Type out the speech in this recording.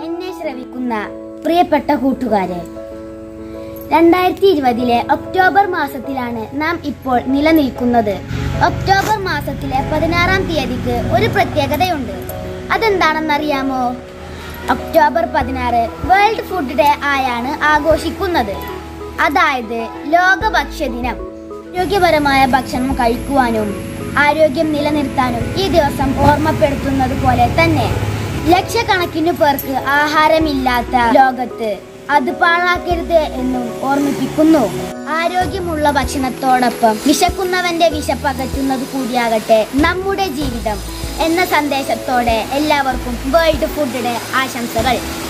എന്നെ ശ്രവിക്കുന്ന പ്രിയപ്പെട്ട കൂട്ടുകാരെ രണ്ടായിരത്തി ഇരുപതിലെ ഒക്ടോബർ മാസത്തിലാണ് നാം ഇപ്പോൾ നിലനിൽക്കുന്നത് ഒക്ടോബർ മാസത്തിലെ പതിനാറാം തീയതിക്ക് ഒരു പ്രത്യേകതയുണ്ട് അതെന്താണെന്നറിയാമോ ഒക്ടോബർ പതിനാറ് വേൾഡ് ഫുഡ് ഡേ ആയാണ് ആഘോഷിക്കുന്നത് അതായത് ലോക ഭക്ഷ്യദിനം ആരോഗ്യപരമായ ഭക്ഷണം കഴിക്കുവാനും ആരോഗ്യം നിലനിർത്താനും ഈ ദിവസം ഓർമ്മപ്പെടുത്തുന്നത് പോലെ തന്നെ ലക്ഷക്കണക്കിനു പേർക്ക് ആഹാരമില്ലാത്ത ലോകത്ത് അത് പാഴാക്കരുത് എന്നും ഓർമ്മിപ്പിക്കുന്നു ആരോഗ്യമുള്ള ഭക്ഷണത്തോടൊപ്പം വിശക്കുന്നവന്റെ വിശപ്പകറ്റുന്നത് കൂടിയാകട്ടെ നമ്മുടെ ജീവിതം എന്ന സന്ദേശത്തോടെ എല്ലാവർക്കും വേൾഡ് ഫുഡ് ഡേ ആശംസകൾ